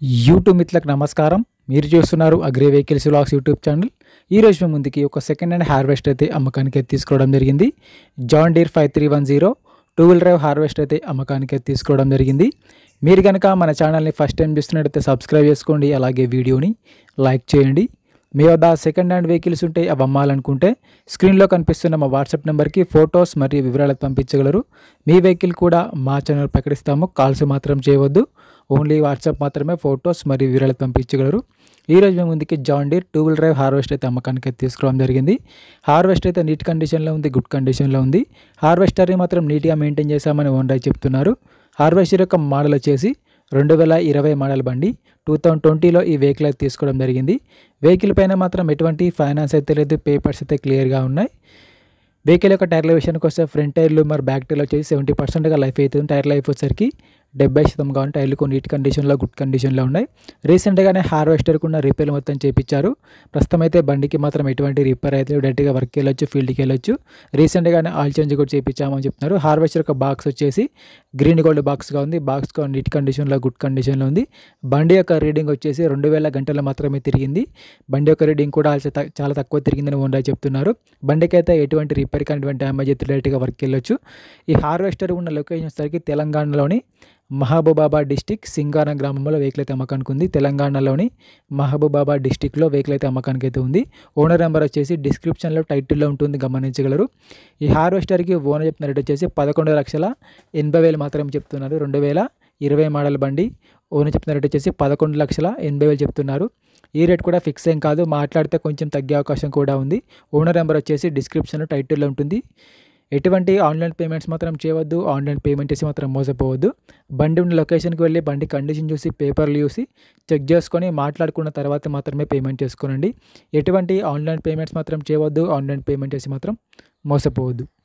YouTube మిత్రులకు నమస్కారం మీరు చూస్తున్నారు agri vehicles vlogs YouTube channel ఈ రోజు మేము ముందుకి ఒక సెకండ్ హ్యాండ్ హార్వెస్ట్ అయితే అమ్మకానికి అయితే తీసుకోవడం జరిగింది John Deere five three one zero two wheel drive harvest అయితే అమ్మకానికి అయితే తీసుకోవడం జరిగింది మీరు కనుక మన ఛానల్ని ఫస్ట్ టైం చూస్తున్నట్టయితే సబ్స్క్రైబ్ చేసుకోండి అలాగే వీడియోని లైక్ చేయండి మీ వద్ద సెకండ్ హ్యాండ్ వెహికల్స్ ఉంటే అవి అమ్మాలనుకుంటే స్క్రీన్లో కనిపిస్తున్న మా వాట్సాప్ నెంబర్కి ఫొటోస్ మరియు వివరాలు పంపించగలరు మీ వెహికల్ కూడా మా ఛానల్ ప్రకటిస్తాము కాల్స్ మాత్రం చేయవద్దు ఓన్లీ వాట్సాప్ మాత్రమే ఫొటోస్ మరియు వివరాలు పంపించగలరు ఈ రోజు మేము ముందుకి John Deere two wheel drive harvest అయితే అమ్మకానికి అయితే తీసుకోవడం జరిగింది హార్వెస్ట్ అయితే నీట్ కండిషన్లో ఉంది గుడ్ కండిషన్లో ఉంది హార్వెస్టర్ని మాత్రం నీట్గా మెయింటైన్ చేశామని ఓనర్ చెప్తున్నారు హార్వెస్టర్ యొక్క మోడల్ వచ్చేసి రెండు వేల ఇరవై మోడల్ బండి టూ థౌజండ్ ట్వంటీలో ఈ వెహికల్ అయితే తీసుకోవడం జరిగింది వెహికల్ పైన మాత్రం ఎటువంటి ఫైనాన్స్ అయితే లేదు పేపర్స్ అయితే క్లియర్గా ఉన్నాయి వెహికల్ యొక్క టైర్ల విషయానికి వస్తే ఫ్రంట్ టైర్లు మరి బ్యాక్ టైర్లు వచ్చేసి సెవెంటీ పర్సెంట్గా లైఫ్ అవుతుంది టైర్ లైఫ్ వచ్చేసరికి డెబ్బై శాతం కావాలి టైర్లు కొన్ని నీట్ కండిషన్లో గుడ్ కండిషన్లో ఉన్నాయి రీసెంట్గానే హార్వెస్టర్ కూడా రిపేర్ మొత్తం చేయించారు ప్రస్తుతం అయితే బండికి మాత్రం ఎటువంటి రిపేర్ అయితే డైరెక్ట్గా వర్క్కి వెళ్ళొచ్చు ఫీల్డ్కి వెళ్ళొచ్చు రీసెంట్గానే ఆయిల్ చేంజ్ కూడా చేయించామని చెప్తున్నారు హార్వెస్టర్ యొక్క బాక్స్ వచ్చేసి గ్రీన్ గోల్డ్ బాక్స్గా ఉంది బాక్స్ నీట్ కండిషన్లో గుడ్ కండిషన్లో ఉంది బండి యొక్క రీడింగ్ వచ్చేసి రెండు వేల గంటలు మాత్రమే తిరిగింది బండి యొక్క రీడింగ్ కూడా చాలా తక్- చాలా తక్కువ తిరిగిందని ఓనర్ చెప్తున్నారు బండికి అయితే ఎటువంటి రిపేర్ కానీ ఎటువంటి డ్యామేజ్ అయితే డైరెక్ట్గా వర్క్ వెళ్ళొచ్చు ఈ హార్వెస్టర్ ఉన్న లొకేషన్ వచ్చేసరికి తెలంగాణలోని మహబూబాబాద్ డిస్టిక్ సింగార గ్రామంలో వెహికల్ అయితే అమ్మకానికి ఉంది తెలంగాణలోని మహబూబాబాద్ డిస్టిక్లో వెహికల్ అయితే అమ్మకానికి అయితే ఉంది ఓనర్ నెంబర్ వచ్చేసి డిస్క్రిప్షన్లో టైటిల్లో ఉంటుంది గమనించగలరు ఈ హార్వెస్టర్కి ఓనర్ చెప్తున్న రేట్ వచ్చేసి పదకొండు లక్షల ఎనభై వేలు మాత్రమే చెప్తున్నారు రెండు వేల ఇరవై మోడల్ బండి ఓనర్ చెప్తున్న రేట్ వచ్చేసి పదకొండు లక్షల ఎనభై వేలు చెప్తున్నారు ఈ రేట్ కూడా ఫిక్స్ ఏం కాదు మాట్లాడితే కొంచెం తగ్గే అవకాశం కూడా ఉంది ఓనర్ నెంబర్ వచ్చేసి డిస్క్రిప్షన్లో టైటిల్లో ఉంటుంది ఎటువంటి ఆన్లైన్ పేమెంట్స్ మాత్రం చేయవద్దు ఆన్లైన్ పేమెంట్ చేసి మాత్రం మోసపోవద్దు బండి ఉన్న లొకేషన్కి వెళ్ళి బండి కండిషన్ చూసి పేపర్లు చూసి చెక్ చేసుకొని మాట్లాడుకున్న తర్వాత మాత్రమే పేమెంట్ చేసుకోనండి ఎటువంటి ఆన్లైన్ పేమెంట్స్ మాత్రం చేయవద్దు ఆన్లైన్ పేమెంట్ చేసి మాత్రం మోసపోవద్దు